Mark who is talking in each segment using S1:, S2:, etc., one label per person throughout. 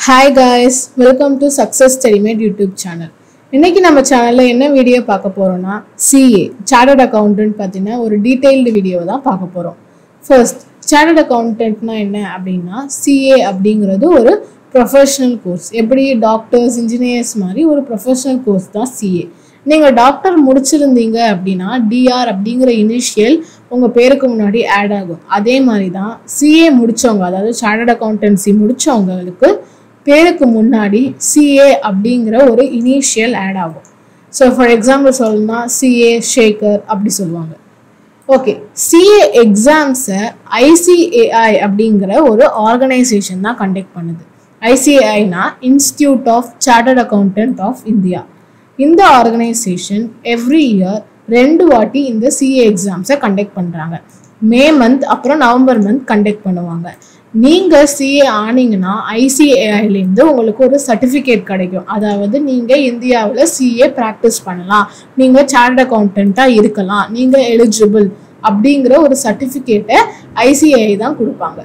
S1: hi guys welcome to success டெலிமேட் YouTube channel இன்னைக்கு நம்ம சேனலில் என்ன வீடியோ பார்க்க போகிறோம்னா சிஏ சார்ட்டர்ட் அக்கௌண்டன்ட் பார்த்தீங்கன்னா ஒரு டீட்டெயில்டு வீடியோவை தான் பார்க்க போகிறோம் ஃபர்ஸ்ட் சார்ட்டர்ட் அக்கௌண்டன்ட்னா என்ன அப்படின்னா சிஏ அப்படிங்கிறது ஒரு ப்ரொஃபஷனல் கோர்ஸ் எப்படி டாக்டர்ஸ் இன்ஜினியர்ஸ் மாதிரி ஒரு ப்ரொஃபஷனல் கோர்ஸ் தான் சிஏ நீங்கள் டாக்டர் முடிச்சிருந்தீங்க அப்படின்னா டிஆர் அப்படிங்கிற இனிஷியல் உங்கள் பேருக்கு முன்னாடி ஆட் ஆகும் அதே மாதிரி தான் சிஏ முடித்தவங்க அதாவது சார்ட்டர்ட் அக்கௌண்டன்சி முடித்தவங்களுக்கு பேருக்கு முன்னாடி சிஏ அப்படிங்கிற ஒரு இனிஷியல் ஆட் ஆகும் ஸோ ஃபார் எக்ஸாம்பிள் சொல்லணும்னா சிஏ ஷேக்கர் அப்படி சொல்லுவாங்க ஓகே சிஏ எக்ஸாம்ஸை ஐசிஏஐ அப்படிங்கிற ஒரு ஆர்கனைசேஷன் தான் கண்டக்ட் பண்ணுது ஐசிஏஐனா institute of chartered accountant of India இந்த ஆர்கனைசேஷன் எவ்ரி இயர் ரெண்டு வாட்டி இந்த சிஏ எக்ஸாம்ஸை கண்டக்ட் பண்ணுறாங்க மே மந்த் அப்புறம் நவம்பர் மந்த் கண்டக்ட் பண்ணுவாங்க நீங்கள் சிஏ ஆனீங்கன்னா ஐசிஏஐலேருந்து உங்களுக்கு ஒரு சர்டிஃபிகேட் கிடைக்கும் அதாவது நீங்கள் இந்தியாவில் சிஏ ப்ராக்டிஸ் பண்ணலாம் நீங்கள் சார்ட் அக்கௌண்டண்ட்டாக இருக்கலாம் நீங்கள் எலிஜிபிள் அப்படிங்கிற ஒரு சர்டிஃபிகேட்டை ஐசிஐ தான் கொடுப்பாங்க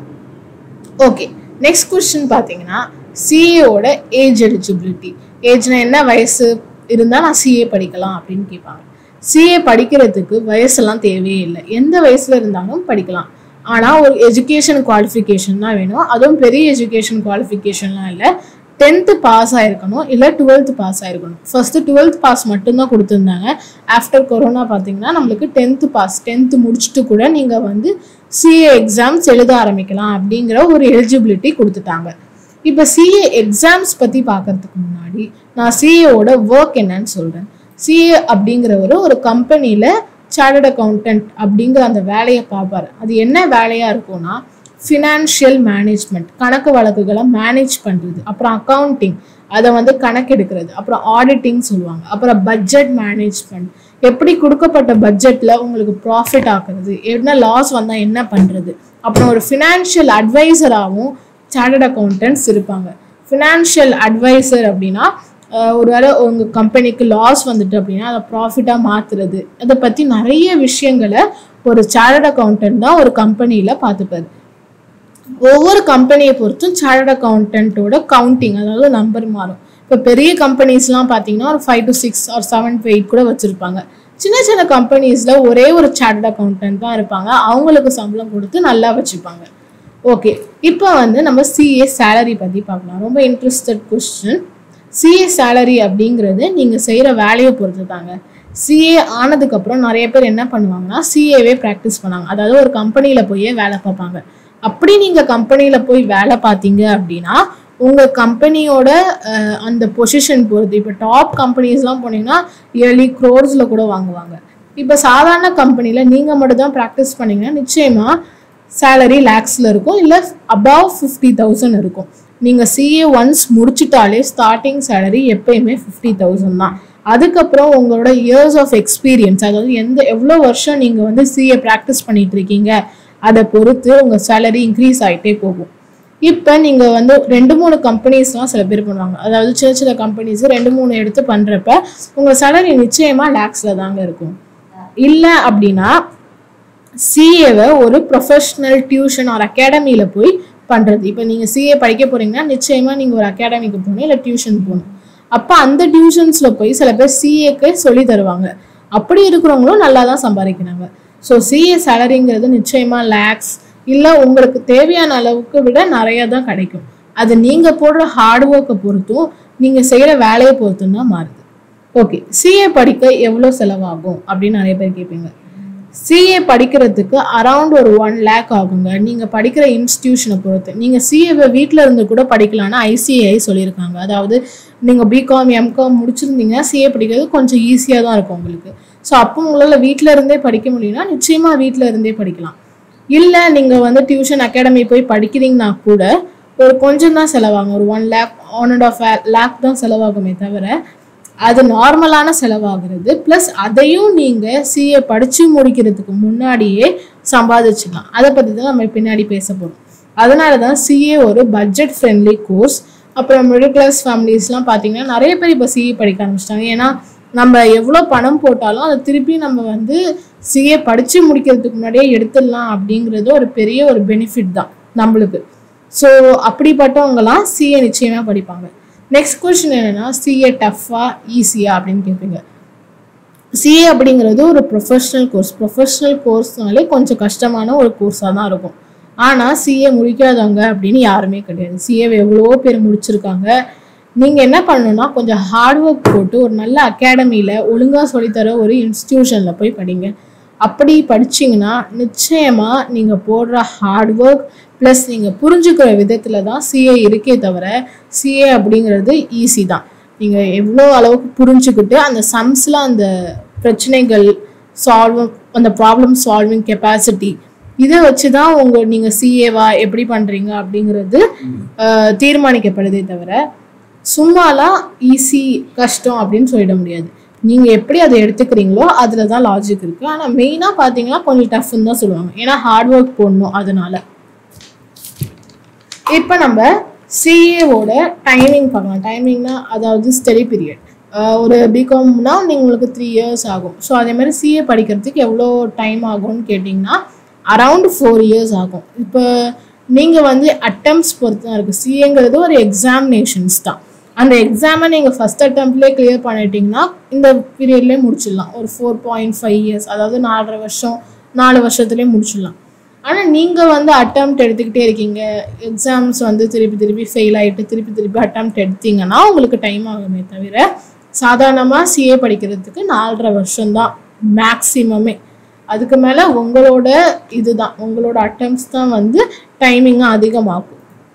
S1: ஓகே நெக்ஸ்ட் கொஸ்டின் பார்த்தீங்கன்னா சிஏவோட ஏஜ் எலிஜிபிலிட்டி ஏஜ்னா என்ன வயசு இருந்தால் நான் சிஏ படிக்கலாம் அப்படின்னு கேட்பாங்க சிஏ படிக்கிறதுக்கு வயசெல்லாம் தேவையே இல்லை எந்த வயசுல இருந்தாலும் படிக்கலாம் ஆனால் ஒரு எஜுகேஷன் குவாலிஃபிகேஷன் தான் வேணும் அதுவும் பெரிய எஜுகேஷன் குவாலிஃபிகேஷன்லாம் இல்லை டென்த்து பாஸ் ஆயிருக்கணும் இல்லை டுவெல்த்து பாஸ் ஆயிருக்கணும் ஃபர்ஸ்ட்டு டுவெல்த் பாஸ் மட்டும்தான் கொடுத்துருந்தாங்க ஆஃப்டர் கொரோனா பார்த்தீங்கன்னா நம்மளுக்கு டென்த்து பாஸ் டென்த்து முடிச்சுட்டு கூட நீங்கள் வந்து சிஏ எக்ஸாம்ஸ் எழுத ஆரம்பிக்கலாம் அப்படிங்கிற ஒரு எலிஜிபிலிட்டி கொடுத்துட்டாங்க இப்போ சிஏ எக்ஸாம்ஸ் பற்றி பார்க்கறதுக்கு முன்னாடி நான் சிஏவோட ஒர்க் என்னன்னு சொல்கிறேன் சிஏ அப்படிங்கிறவர் ஒரு கம்பெனியில் சார்ட்டர்ட் அக்கௌண்டன்ட் அப்படிங்கிற அந்த வேலையை பார்ப்பாரு அது என்ன வேலையாக இருக்கும்னா ஃபினான்ஷியல் மேனேஜ்மெண்ட் கணக்கு வழக்குகளை மேனேஜ் பண்ணுறது அப்புறம் அக்கௌண்டிங் அதை வந்து கணக்கெடுக்கிறது அப்புறம் ஆடிட்டிங் சொல்லுவாங்க அப்புறம் பட்ஜெட் மேனேஜ்மெண்ட் எப்படி கொடுக்கப்பட்ட பட்ஜெட்டில் உங்களுக்கு ப்ராஃபிட் ஆக்குறது என்ன லாஸ் வந்தால் என்ன பண்ணுறது அப்புறம் ஒரு ஃபினான்ஷியல் அட்வைசராகவும் சார்ட்டர்ட் அக்கௌண்டன்ட்ஸ் இருப்பாங்க ஃபினான்ஷியல் அட்வைசர் அப்படின்னா ஒரு வேளை உங்கள் கம்பெனிக்கு லாஸ் வந்துட்டு அப்படின்னா அதை ப்ராஃபிட்டாக மாற்றுறது அதை பற்றி நிறைய விஷயங்களை ஒரு சார்ட்டர்ட் அக்கௌண்டன்ட் தான் ஒரு கம்பெனியில் பார்த்துப்பாரு ஒவ்வொரு கம்பெனியை பொறுத்தும் சார்ட்டர்ட் அக்கௌண்டன்ட்டோட கவுண்டிங் அதாவது நம்பர் மாறும் இப்போ பெரிய கம்பெனிஸ்லாம் பார்த்தீங்கன்னா ஒரு five to six or seven to eight கூட வச்சுருப்பாங்க சின்ன சின்ன கம்பெனிஸில் ஒரே ஒரு சார்ட்டர்ட் அக்கௌண்டன்ட் தான் இருப்பாங்க அவங்களுக்கு சம்பளம் கொடுத்து நல்லா வச்சுப்பாங்க ஓகே இப்போ வந்து நம்ம சிஏ சேலரி பற்றி பார்க்கலாம் ரொம்ப இன்ட்ரெஸ்டட் கொஸ்டின் சிஏ சேலரி அப்படிங்கிறது நீங்கள் செய்கிற வேலையை பொறுத்து தாங்க சிஏ ஆனதுக்கப்புறம் நிறைய பேர் என்ன பண்ணுவாங்கன்னா சிஏவே ப்ராக்டிஸ் பண்ணாங்க அதாவது ஒரு கம்பெனியில் போய் வேலை பார்ப்பாங்க அப்படி நீங்கள் கம்பெனியில் போய் வேலை பார்த்தீங்க அப்படின்னா உங்கள் கம்பெனியோட அந்த பொசிஷன் பொறுத்து இப்போ டாப் கம்பெனிஸ்லாம் போனீங்கன்னா இயர்லி க்ரோர்ஸில் கூட வாங்குவாங்க இப்போ சாதாரண கம்பெனியில் நீங்கள் மட்டும் தான் ப்ராக்டிஸ் பண்ணீங்கன்னா நிச்சயமாக சேலரி லேக்ஸில் இருக்கும் இல்லை அபவ் ஃபிஃப்டி தௌசண்ட் இருக்கும் நீங்கள் சிஏ ஒன்ஸ் முடிச்சிட்டாலே ஸ்டார்டிங் சேலரி எப்பயுமே ஃபிஃப்டி தௌசண்ட் தான் அதுக்கப்புறம் உங்களோட இயர்ஸ் ஆஃப் எக்ஸ்பீரியன்ஸ் அதாவது எந்த எவ்வளோ வருஷம் நீங்கள் வந்து சிஏ ப்ராக்டிஸ் பண்ணிட்டு இருக்கீங்க அதை பொறுத்து உங்கள் சேலரி இன்க்ரீஸ் ஆகிட்டே போகும் இப்போ நீங்கள் வந்து ரெண்டு மூணு கம்பெனிஸ்லாம் சில பேர் பண்ணுவாங்க அதாவது சின்ன சின்ன கம்பெனிஸ் ரெண்டு மூணு எடுத்து பண்ணுறப்ப உங்கள் சேலரி நிச்சயமாக லேக்ஸில் தாங்க இருக்கும் இல்லை அப்படின்னா சிஏவை ஒரு ப்ரொஃபஷ்னல் டியூஷன் ஒரு அகாடமியில் போய் பண்ணுறது இப்போ நீங்கள் சிஏ படிக்க போகிறீங்கன்னா நிச்சயமாக நீங்கள் ஒரு அகாடமிக்கு போகணும் இல்லை டியூஷன் போகணும் அப்போ அந்த டியூஷன்ஸில் போய் சில பேர் சிஏக்கு சொல்லி தருவாங்க அப்படி இருக்கிறவங்களும் நல்லா தான் சம்பாதிக்கிறாங்க ஸோ சிஏ சேலரிங்கிறது நிச்சயமாக லேக்ஸ் இல்லை உங்களுக்கு தேவையான அளவுக்கு விட நிறையா தான் கிடைக்கும் அது நீங்கள் போடுற ஹார்ட் ஒர்க்கை பொறுத்தும் நீங்கள் செய்கிற வேலையை பொறுத்தும் தான் மாறுது ஓகே சிஏ படிக்க எவ்வளோ செலவாகும் அப்படின்னு நிறைய பேர் கேட்பீங்க சிஏ படிக்கிறதுக்கு அரவுண்ட் ஒரு ஒன் லேக் ஆகுங்க நீங்கள் படிக்கிற இன்ஸ்டியூஷனை பொறுத்து நீங்கள் சிஏவை வீட்டில் இருந்து கூட படிக்கலாம்னு ஐசிஐ சொல்லியிருக்காங்க அதாவது நீங்கள் பிகாம் எம்காம் முடிச்சிருந்தீங்கன்னா சிஏ படிக்கிறது கொஞ்சம் ஈஸியாக தான் இருக்கும் உங்களுக்கு ஸோ அப்போ உங்களால் வீட்டில் இருந்தே படிக்க முடியும்னா நிச்சயமாக வீட்டில் இருந்தே படிக்கலாம் இல்லை நீங்கள் வந்து டியூஷன் அகாடமி போய் படிக்கிறீங்கன்னா கூட ஒரு கொஞ்சம் தான் செலவாகும் ஒரு one lakh one and half lakh தான் செலவாகுமே தவிர அது நார்மலான செலவாகிறது ப்ளஸ் அதையும் நீங்கள் சிஏ படித்து முடிக்கிறதுக்கு முன்னாடியே சம்பாதிச்சிடலாம் அதை பற்றி தான் நம்ம பின்னாடி பேச போகிறோம் அதனால தான் சிஏ ஒரு பட்ஜெட் ஃப்ரெண்ட்லி கோர்ஸ் அப்புறம் மிடில் கிளாஸ் ஃபேமிலிஸ்லாம் பார்த்தீங்கன்னா நிறைய பேர் இப்போ சிஏ படிக்க ஆரம்பிச்சிட்டாங்க ஏன்னா நம்ம எவ்வளோ பணம் போட்டாலும் அதை திருப்பி நம்ம வந்து சிஏ படித்து முடிக்கிறதுக்கு முன்னாடியே எடுத்துடலாம் அப்படிங்கிறது ஒரு பெரிய ஒரு பெனிஃபிட் தான் நம்மளுக்கு ஸோ அப்படிப்பட்டவங்கலாம் சிஏ நிச்சயமாக படிப்பாங்க நெக்ஸ்ட் கொஸ்டின் என்னன்னா சிஏ டஃப்பா ஈஸியா அப்படின்னு கேட்பீங்க சிஏ அப்படிங்கிறது ஒரு ப்ரொஃபஷ்னல் கோர்ஸ் ப்ரொஃபஷ்னல் கோர்ஸ்னாலே கொஞ்சம் கஷ்டமான ஒரு கோர்ஸாக தான் இருக்கும் ஆனால் சிஏ முடிக்காதவங்க அப்படின்னு யாருமே கிடையாது சிஏ எவ்வளவோ பேர் முடிச்சிருக்காங்க நீங்கள் என்ன பண்ணணும்னா கொஞ்சம் ஹார்ட் ஒர்க் போட்டு ஒரு நல்ல அகாடமியில் ஒழுங்காக சொல்லித்தர ஒரு இன்ஸ்டிடியூஷனில் போய் படிங்க அப்படி படிச்சீங்கன்னா நிச்சயமாக நீங்கள் போடுற ஹார்ட் ஒர்க் ப்ளஸ் நீங்கள் புரிஞ்சுக்கிற விதத்தில் தான் சிஏ இருக்கே தவிர சிஏ அப்படிங்கிறது ஈஸி தான் நீங்கள் எவ்வளோ அளவுக்கு புரிஞ்சுக்கிட்டு அந்த சம்ஸில் அந்த பிரச்சனைகள் சால்வ் அந்த ப்ராப்ளம் சால்விங் கெப்பாசிட்டி இதை வச்சு தான் உங்கள் நீங்கள் சிஏவா எப்படி பண்ணுறீங்க அப்படிங்கிறது அஹ், தீர்மானிக்கப்படுதே தவிர சும்மாலாம் ஈஸி கஷ்டம் அப்படின்னு சொல்லிட முடியாது நீங்கள் எப்படி அதை எடுத்துக்கிறீங்களோ அதில் தான் லாஜிக் இருக்குது ஆனால் மெயினாக பார்த்தீங்கன்னா கொஞ்சம் டஃப்னு தான் சொல்லுவாங்க ஏன்னா ஹார்ட் ஒர்க் போடணும் அதனால இப்போ நம்ம சிஏவோட டைமிங் பார்க்கலாம் டைமிங்னா அதாவது ஸ்டடி பீரியட் ஒரு பிகாம்னா உங்களுக்கு த்ரீ இயர்ஸ் ஆகும் ஸோ அதே மாதிரி சிஏ படிக்கிறதுக்கு எவ்வளோ டைம் ஆகும்னு கேட்டிங்கன்னா அரவுண்ட் ஃபோர் இயர்ஸ் ஆகும் இப்போ நீங்கள் வந்து அட்டம்ப்ஸ் பொறுத்து தான் இருக்குது சிஏங்கிறது ஒரு எக்ஸாமினேஷன்ஸ் தான் அந்த எக்ஸாமை நீங்கள் ஃபஸ்ட் அட்டம்ப்ட்லேயே கிளியர் பண்ணிட்டீங்கன்னா இந்த பீரியட்லேயே முடிச்சிடலாம் ஒரு ஃபோர் பாயிண்ட் ஃபைவ் இயர்ஸ் அதாவது நாலரை வருஷம் நாலு வருஷத்துலேயே முடிச்சிடலாம் ஆனால் நீங்கள் வந்து அட்டம்ப்ட் எடுத்துக்கிட்டே இருக்கீங்க எக்ஸாம்ஸ் வந்து திருப்பி திருப்பி ஃபெயில் ஆகிட்டு திருப்பி திருப்பி அட்டம்ப்ட் எடுத்தீங்கன்னா உங்களுக்கு டைம் ஆகுமே தவிர சாதாரணமாக சிஏ படிக்கிறதுக்கு நாலரை வருஷம்தான் மேக்ஸிமமே அதுக்கு மேலே உங்களோட இதுதான் உங்களோட அட்டம்ப்ட்ஸ் தான் வந்து டைமிங்கை அதிகமாகும்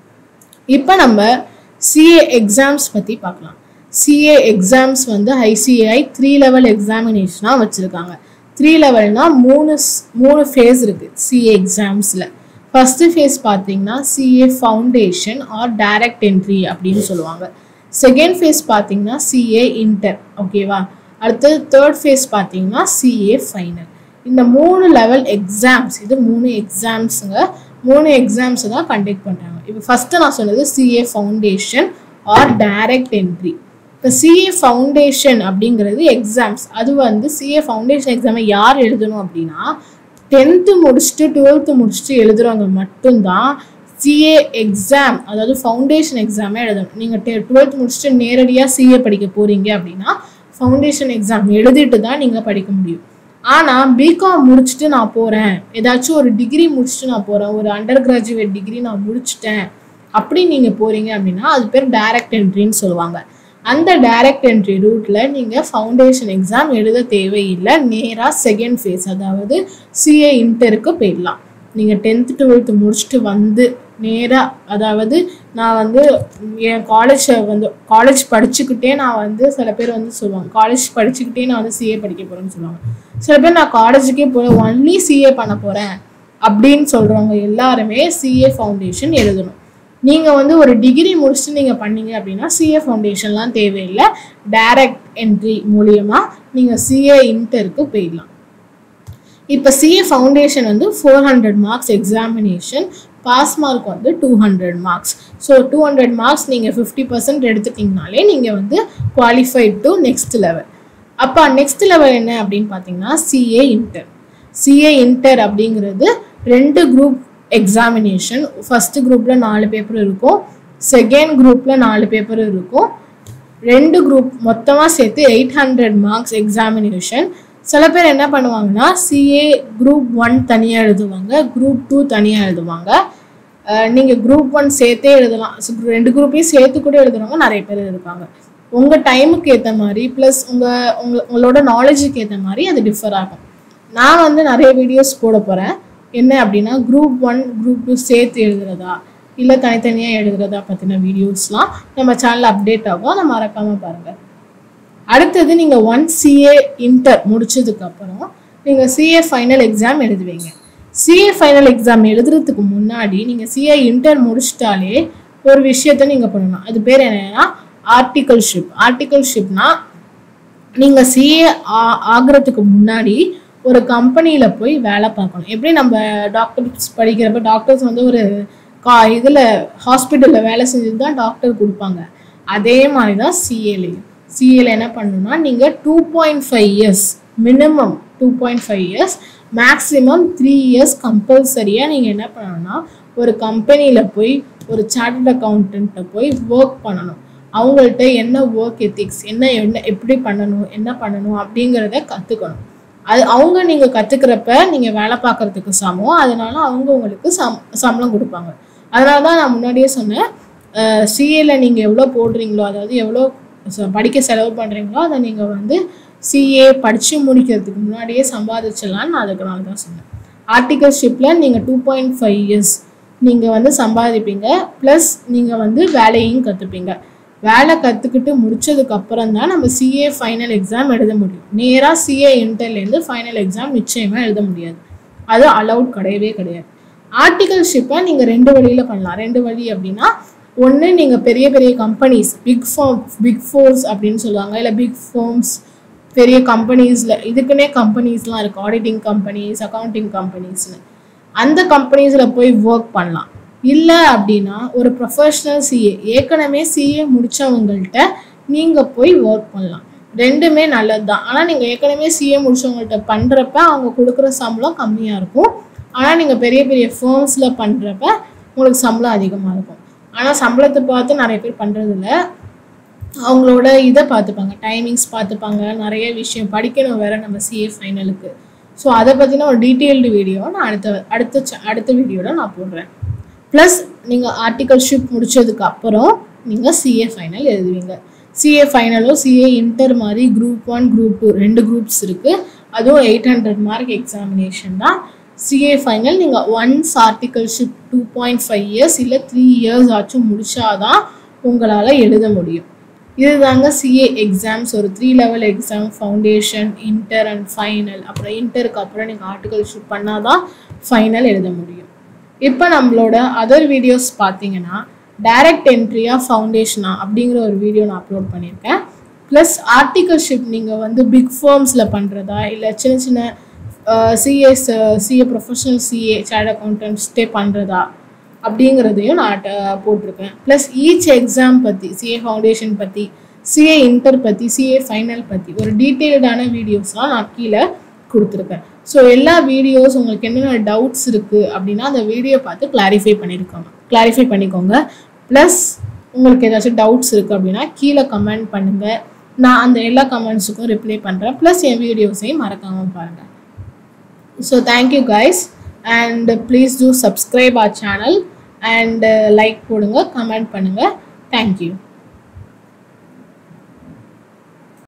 S1: இப்போ நம்ம சிஏ எக்ஸாம்ஸ் பற்றி பார்க்கலாம் சிஏ எக்ஸாம்ஸ் வந்து ஐசிஐ த்ரீ லெவல் எக்ஸாமினேஷனாக வச்சுருக்காங்க த்ரீ லெவல்னா மூணு ஸ்- மூணு ஃபேஸ் இருக்குது சிஏ எக்ஸாம்ஸில் ஃபஸ்ட்டு ஃபேஸ் பார்த்தீங்கன்னா CA foundation or direct entry அப்படின்னு சொல்லுவாங்க செகண்ட் ஃபேஸ் பார்த்தீங்கன்னா சிஏ இன்டர் ஓகேவா அடுத்தது தேர்ட் ஃபேஸ் பார்த்தீங்கன்னா சிஏ ஃபைனல் இந்த மூணு லெவல் எக்ஸாம்ஸ் இது மூணு எக்ஸாம்ஸுங்க மூணு எக்ஸாம்ஸ் தான் கண்டக்ட் பண்ணுறாங்க இப்போ ஃபஸ்ட்டு நான் சொன்னது CA foundation or direct entry இப்போ சிஏ ஃபவுண்டேஷன் அப்படிங்கிறது எக்ஸாம்ஸ் அது வந்து சிஏ ஃபவுண்டேஷன் எக்ஸாமை யார் எழுதணும் அப்படின்னா டென்த்து முடிச்சுட்டு டுவெல்த்து முடிச்சுட்டு எழுதுறவங்க மட்டும்தான் சிஏ எக்ஸாம் அதாவது ஃபவுண்டேஷன் எக்ஸாமே எழுதணும் நீங்கள் டெ டுவெல்த் முடிச்சுட்டு நேரடியாக சிஏ படிக்க போகிறீங்க அப்படின்னா ஃபவுண்டேஷன் எக்ஸாம் எழுதிட்டு தான் நீங்கள் படிக்க முடியும் ஆனால் பிகாம் முடிச்சுட்டு நான் போகிறேன் ஏதாச்சும் ஒரு டிகிரி முடிச்சுட்டு நான் போகிறேன் ஒரு அண்டர் கிராஜுவேட் டிகிரி நான் முடிச்சிட்டேன் அப்படி நீங்கள் போகிறீங்க அப்படின்னா அது பேர் டைரக்ட் என்ட்ரின்னு சொல்லுவாங்க அந்த டைரக்ட் என்ட்ரி ரூட்டில் நீங்கள் ஃபவுண்டேஷன் எக்ஸாம் எழுத தேவையில்லை நேராக செகண்ட் ஃபேஸ் அதாவது சிஏ இன்டருக்கு போயிடலாம் நீங்கள் டென்த்து டுவெல்த்து முடிச்சுட்டு வந்து நேராக அதாவது நான் வந்து என் காலேஜ் வந்து காலேஜ் படிச்சுக்கிட்டே நான் வந்து சில பேர் வந்து சொல்லுவாங்க காலேஜ் படிச்சுக்கிட்டே நான் வந்து சிஏ படிக்க போகிறேன்னு சொல்லுவாங்க சில பேர் நான் காலேஜுக்கே போகிறேன் ஒன்லி சிஏ பண்ண போகிறேன் அப்படின்னு சொல்கிறவங்க எல்லாருமே சிஏ ஃபவுண்டேஷன் எழுதணும் நீங்கள் வந்து ஒரு டிகிரி முடிச்சுட்டு நீங்கள் பண்ணீங்க அப்படின்னா சிஏ ஃபவுண்டேஷன்லாம் தேவையில்லை டைரக்ட் என்ட்ரி மூலியமாக நீங்கள் சிஏ இன்டருக்கு போயிடலாம் இப்போ சிஏ ஃபவுண்டேஷன் வந்து four hundred marks examination pass mark வந்து two hundred marks so two hundred marks நீங்கள் ஃபிஃப்டி பர்சன்ட் எடுத்துட்டிங்கனாலே நீங்கள் வந்து குவாலிஃபைட் டு நெக்ஸ்ட் லெவல் அப்போ நெக்ஸ்ட் லெவல் என்ன அப்படின்னு பார்த்தீங்கன்னா சிஏ இன்டர் சிஏ இன்டர் அப்படிங்கிறது ரெண்டு குரூப் எக்ஸாமினேஷன் ஃபஸ்ட்டு குரூப்பில் நாலு பேப்பர் இருக்கும் செகண்ட் குரூப்பில் நாலு பேப்பர் இருக்கும் ரெண்டு குரூப் மொத்தமாக சேர்த்து எயிட் ஹண்ட்ரட் மார்க்ஸ் எக்ஸாமினேஷன் சில பேர் என்ன பண்ணுவாங்கன்னா சிஏ குரூப் ஒன் தனியாக எழுதுவாங்க குரூப் டூ தனியாக எழுதுவாங்க நீங்கள் குரூப் ஒன் சேர்த்தே எழுதலாம் So, ரெண்டு குரூப்பையும் சேர்த்து கூட எழுதுறவங்க நிறைய பேர் இருப்பாங்க உங்கள் டைமுக்கு ஏற்ற மாதிரி ப்ளஸ் உங்கள் உங்க உங்களோட நாலேஜுக்கு ஏற்ற மாதிரி அது டிஃபர் ஆகும் நான் வந்து நிறைய வீடியோஸ் போட போகிறேன் என்ன அப்படின்னா குரூப் ஒன் குரூப் டூ சேர்த்து எழுதுறதா இல்லை தனித்தனியாக எழுதுறதா பற்றின வீடியோஸ்லாம் நம்ம சேனலில் அப்டேட் ஆகும் அதை மறக்காமல் பாருங்கள் அடுத்தது நீங்கள் ஒன் சிஏ இன்டர் முடிச்சதுக்கப்புறம் நீங்கள் சிஏ ஃபைனல் எக்ஸாம் எழுதுவீங்க சிஏ ஃபைனல் எக்ஸாம் எழுதுறதுக்கு முன்னாடி நீங்கள் சிஏ இன்டர் முடிச்சிட்டாலே ஒரு விஷயத்த நீங்கள் பண்ணணும் அது பேர் என்னன்னா ஆர்டிகல்ஷிப் ஆர்டிகல்ஷிப்னா நீங்கள் சிஏ ஆகிறதுக்கு முன்னாடி ஒரு கம்பெனியில் போய் வேலை பார்க்கணும் எப்படி நம்ம டாக்டர்ஸ் படிக்கிறப்ப டாக்டர்ஸ் வந்து ஒரு கா இதில் ஹாஸ்பிட்டலில் வேலை செஞ்சுட்டு தான் டாக்டர் கொடுப்பாங்க அதே மாதிரி தான் சிஏலையும் சிஏல என்ன பண்ணணும்னா நீங்கள் two point five years minimum two point five years maximum three years கம்பல்சரியாக நீங்கள் என்ன பண்ணணும்னா ஒரு கம்பெனியில் போய் ஒரு சார்ட்டர்ட் அக்கௌண்ட்டை போய் ஒர்க் பண்ணணும் அவங்கள்ட்ட என்ன ஒர்க் எத்திக்ஸ் என்ன என்ன எப்படி பண்ணணும் என்ன பண்ணணும் அப்படிங்கிறத கற்றுக்கணும் அது அவங்க நீங்கள் கற்றுக்கிறப்ப நீங்கள் வேலை பார்க்குறதுக்கு சமம் அதனால அவங்க உங்களுக்கு சம் சம்பளம் கொடுப்பாங்க அதனால தான் நான் முன்னாடியே சொன்னேன் சிஏல நீங்கள் எவ்வளோ போடுறீங்களோ அதாவது எவ்வளோ ச- படிக்க செலவு பண்ணுறீங்களோ அதை நீங்கள் வந்து சிஏ படித்து முடிக்கிறதுக்கு முன்னாடியே சம்பாதிச்சிடலான்னு நான் அதுக்குனால தான் சொன்னேன் ஆர்டிகல்ஷிப்பில் நீங்கள் டூ பாயிண்ட் ஃபைவ் இயர்ஸ் நீங்கள் வந்து சம்பாதிப்பீங்க ப்ளஸ் நீங்கள் வந்து வேலையும் கற்றுப்பீங்க வேலை கற்றுக்கிட்டு முடிச்சதுக்கு அப்புறம் தான் நம்ம சிஏ ஃபைனல் எக்ஸாம் எழுத முடியும் நேராக சிஏ இன்டர்லேருந்து ஃபைனல் எக்ஸாம் நிச்சயமாக எழுத முடியாது அது அலௌட் கிடையவே கிடையாது ஆர்டிகல்ஷிப்பை நீங்கள் ரெண்டு வழியில் பண்ணலாம் ரெண்டு வழி அப்படின்னா ஒன்று நீங்கள் பெரிய பெரிய companies big firm big fours அப்படின்னு சொல்லுவாங்க இல்லை பிக் ஃபார்ம்ஸ் பெரிய கம்பெனிஸில் இதுக்குன்னே கம்பெனிஸ்லாம் இருக்குது ஆடிட்டிங் கம்பெனிஸ் அக்கௌண்டிங் கம்பெனிஸ்னு அந்த கம்பெனிஸில் போய் ஒர்க் பண்ணலாம் இல்லை அப்படின்னா ஒரு ப்ரொஃபஷ்னல் சிஏ ஏற்கனவே சிஏ முடித்தவங்கள்ட்ட நீங்கள் போய் ஒர்க் பண்ணலாம் ரெண்டுமே நல்லது தான் ஆனால் நீங்கள் ஏற்கனவே சிஏ முடிச்சவங்கள்ட்ட பண்ணுறப்ப அவங்க கொடுக்குற சம்பளம் கம்மியாக இருக்கும் ஆனால் நீங்கள் பெரிய பெரிய ஃபேர்ம்ஸில் பண்ணுறப்ப உங்களுக்கு சம்பளம் அதிகமாக இருக்கும் ஆனால் சம்பளத்தை பார்த்து நிறைய பேர் பண்ணுறதில்ல அவங்களோட இதை பார்த்துப்பாங்க டைமிங்ஸ் பார்த்துப்பாங்க நிறைய விஷயம் படிக்கணும் வேற நம்ம சிஏ ஃபைனலுக்கு ஸோ அதை பற்றின ஒரு டீட்டெயில்டு வீடியோ நான் அடுத்த அடுத்த cha- அடுத்த வீடியோவில் நான் போடுறேன் ப்ளஸ் நீங்கள் ஆர்டிகல்ஷிப் முடிச்சதுக்கு அப்புறம் நீங்கள் சிஏ ஃபைனல் எழுதுவீங்க சிஏ ஃபைனலும் சிஏ இன்டர் மாதிரி குரூப் ஒன் குரூப் டூ ரெண்டு குரூப்ஸ் இருக்குது அதுவும் எயிட் ஹண்ட்ரட் மார்க் எக்ஸாமினேஷன் தான் சிஏ ஃபைனல் நீங்கள் once articleship two point five years இல்லை த்ரீ இயர்ஸ் ஆச்சும் முடிச்சாதான் உங்களால் எழுத முடியும் இதுதாங்க சிஏ எக்ஸாம்ஸ் ஒரு three level exam foundation inter and final அப்புறம் இன்டருக்கு அப்புறம் நீங்கள் ஆர்டிகல்ஷிப் பண்ணால் தான் ஃபைனல் எழுத முடியும் இப்போ நம்மளோட அதர் வீடியோஸ் பார்த்தீங்கன்னா டைரக்ட் என்ட்ரியா ஃபவுண்டேஷனா அப்படிங்கிற ஒரு வீடியோ நான் அப்லோட் பண்ணியிருக்கேன் ப்ளஸ் ஆர்டிகல்ஷிப் நீங்கள் வந்து பிக் ஃபார்ம்ஸில் பண்ணுறதா இல்லை சின்ன சின்ன CS CA professional CA chartered அக்கௌண்டன்ஸ்டே பண்ணுறதா அப்படிங்கிறதையும் நான் ட- போட்டிருக்கேன் ப்ளஸ் ஈச் எக்ஸாம் பற்றி சிஏ ஃபவுண்டேஷன் பற்றி சிஏ இன்டர் பற்றி சிஏ ஃபைனல் பற்றி ஒரு டீட்டெயில்டான வீடியோஸ்லாம் நான் கீழே கொடுத்துருக்கேன் ஸோ எல்லா வீடியோஸ் உங்களுக்கு என்னென்ன டவுட்ஸ் இருக்குது அப்படின்னா அந்த வீடியோ பார்த்து கிளாரிஃபை பண்ணியிருக்கோங்க கிளாரிஃபை பண்ணிக்கோங்க ப்ளஸ் உங்களுக்கு ஏதாச்சும் டவுட்ஸ் இருக்குது அப்படின்னா கீழே கமெண்ட் பண்ணுங்கள் நான் அந்த எல்லா கமெண்ட்ஸுக்கும் ரிப்ளை பண்ணுறேன் ப்ளஸ் என் வீடியோஸையும் மறக்காமல் பாருங்கள் so thank you guys and uh, please do subscribe our channel and uh, like போடுங்க கமெண்ட் பண்ணுங்க thank you